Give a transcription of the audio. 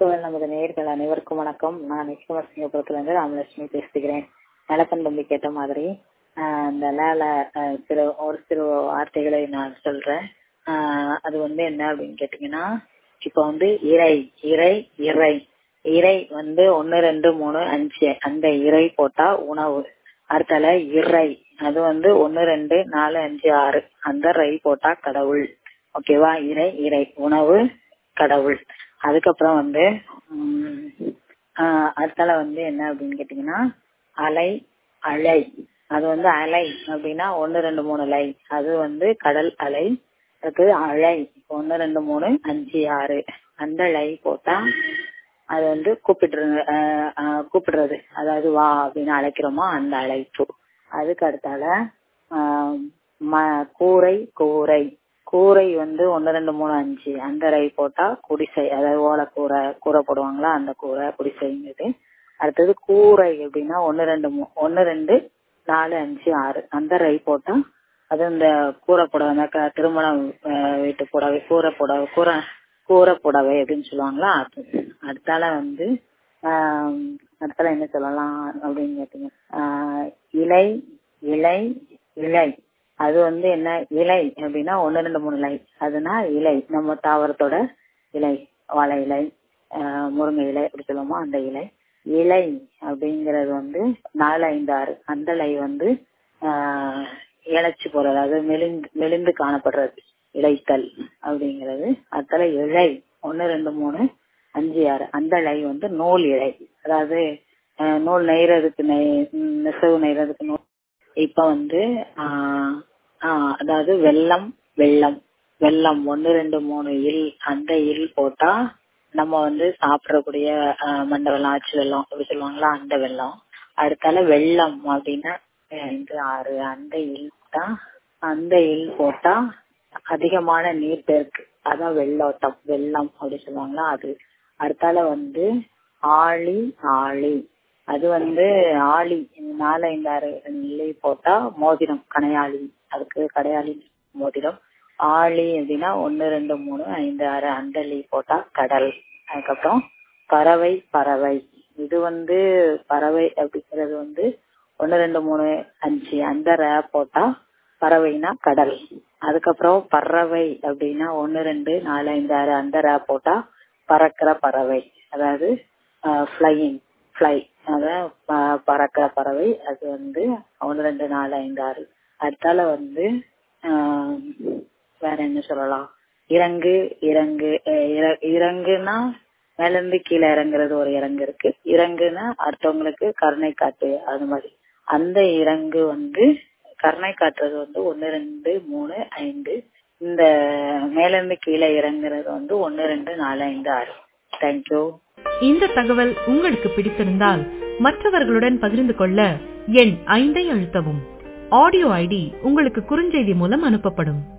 குரல் நமது நேயர்கள் அனைவருக்கும் வணக்கம் நான் நிச்சயமசிங்கபுரத்திலிருந்து ராமலட்சுமி பேசுகிறேன் நலப்பன் தம்பி கேட்ட மாதிரி ஆஹ் இந்த லேல ஆஹ் சில ஒரு சில வார்த்தைகளை நான் சொல்றேன் ஆஹ் அது வந்து என்ன அப்படின்னு கேட்டீங்கன்னா இப்ப வந்து இறை இறை இறை இறை வந்து ஒன்னு ரெண்டு மூணு அஞ்சு அந்த இறை போட்டா உணவு அடுத்தால இறை அது வந்து ஒன்னு ரெண்டு நாலு அஞ்சு ஆறு அந்த ரை போட்டா கடவுள் ஓகேவா இறை இறை உணவு கடவுள் அதுக்கப்புறம் வந்து உம் ஆஹ் அடுத்தால வந்து என்ன அப்படின்னு கேட்டீங்கன்னா அலை அலை அது வந்து அலை அப்படின்னா ஒன்னு ரெண்டு மூணு லை அது வந்து கடல் அலை அதுக்கு அலை ஒன்னு ரெண்டு மூணு அஞ்சு ஆறு அந்த லை போட்டா அது வந்து கூப்பிடுறது கூப்பிடுறது அதாவது வா அப்படின்னு அழைக்கிறோமோ அந்த அழைப்பு அதுக்கு அடுத்தால கூரை கூரை கூரை வந்து ஒன்னு ரெண்டு மூணு அஞ்சு அந்த ரை போட்டா குடிசை அதாவது ஓலை கூரை கூரை போடுவாங்களா அந்த கூரை குடிசைங்கிறது அடுத்தது கூரை அப்படின்னா ஒன்னு ரெண்டு மூ ஒன்னு ரெண்டு நாலு அஞ்சு ஆறு அந்த ரை போட்டா அது இந்த கூரை புடவை அந்த திருமணம் வீட்டு புடவை கூரை புடவை கூரை கூரை புடவை அப்படின்னு சொல்லுவாங்களா அது அடுத்தால வந்து அடுத்தால என்ன சொல்லலாம் அப்படின்னு கேட்டீங்க இலை இலை இலை அது வந்து என்ன இலை அப்படின்னா ஒன்னு ரெண்டு மூணு இலை அதுனா இலை நம்ம தாவரத்தோட இலை வாழை இலை முருங்கை இலை அப்படி சொல்லுவோமோ அந்த இலை இலை அப்படிங்கறது வந்து நாலு ஐந்து ஆறு அந்த இலை வந்து இழைச்சி போறது அது மெலிந்து மெலிந்து காணப்படுறது இலைத்தல் அப்படிங்கிறது அதுல இழை ஒன்னு ரெண்டு மூணு அஞ்சு ஆறு அந்த இலை வந்து நூல் இழை அதாவது நூல் நெய்யறதுக்கு நெய் நெசவு நெய்யறதுக்கு நூல் இப்ப வந்து அதாவது வெள்ளம் வெள்ளம் வெள்ளம் ஒன்னு ரெண்டு மூணு இல் அந்த இல் போட்டா நம்ம வந்து சாப்பிடக்கூடிய மண்ட வெள்ளம் ஆச்சு வெள்ளம் அப்படி சொல்லுவாங்களா அந்த வெள்ளம் அடுத்தால வெள்ளம் அப்படின்னா ஐந்து ஆறு அந்த இல் தான் அந்த இல் போட்டா அதிகமான நீர் பெருக்கு அதான் வெள்ளோட்டம் வெள்ளம் அப்படி சொல்லுவாங்களா அது அடுத்தால வந்து ஆழி ஆழி அது வந்து ஆளி நாலு ஐந்து ஆறு நிலை போட்டா மோதிரம் கனையாளி அதுக்கு கடையாளி மோதிரம் ஆளி அப்படின்னா ஒன்னு ரெண்டு மூணு ஐந்து ஆறு அந்த லீ போட்டா கடல் அதுக்கப்புறம் பறவை பறவை இது வந்து பறவை அப்படிங்கிறது வந்து ஒன்னு ரெண்டு மூணு அஞ்சு அந்த ரே போட்டா பறவைனா கடல் அதுக்கப்புறம் பறவை அப்படின்னா ஒன்னு ரெண்டு நாலு ஐந்து ஆறு அந்த ரே போட்டா பறக்கிற பறவை அதாவது ஃபிளையிங் ஃபிளை அதாவது பறக்கிற பறவை அது வந்து ஒன்னு ரெண்டு நாலு ஐந்து ஆறு அடுத்தால வந்து வேற என்ன சொல்லலாம் இறங்கு இறங்கு இறங்குனா மேல இருந்து கீழே இறங்குறது ஒரு இறங்கு இருக்கு இறங்குனா அடுத்தவங்களுக்கு கருணை காட்டு அது மாதிரி அந்த இறங்கு வந்து கருணை காட்டுறது வந்து ஒன்னு ரெண்டு மூணு ஐந்து இந்த மேல இருந்து கீழே இறங்குறது வந்து ஒன்னு ரெண்டு நாலு ஐந்து ஆறு தேங்க்யூ இந்த தகவல் உங்களுக்கு பிடித்திருந்தால் மற்றவர்களுடன் பகிர்ந்து கொள்ள எண் ஐந்தை அழுத்தவும் ஆடியோ ஐடி உங்களுக்கு குறுஞ்செய்தி மூலம் அனுப்பப்படும்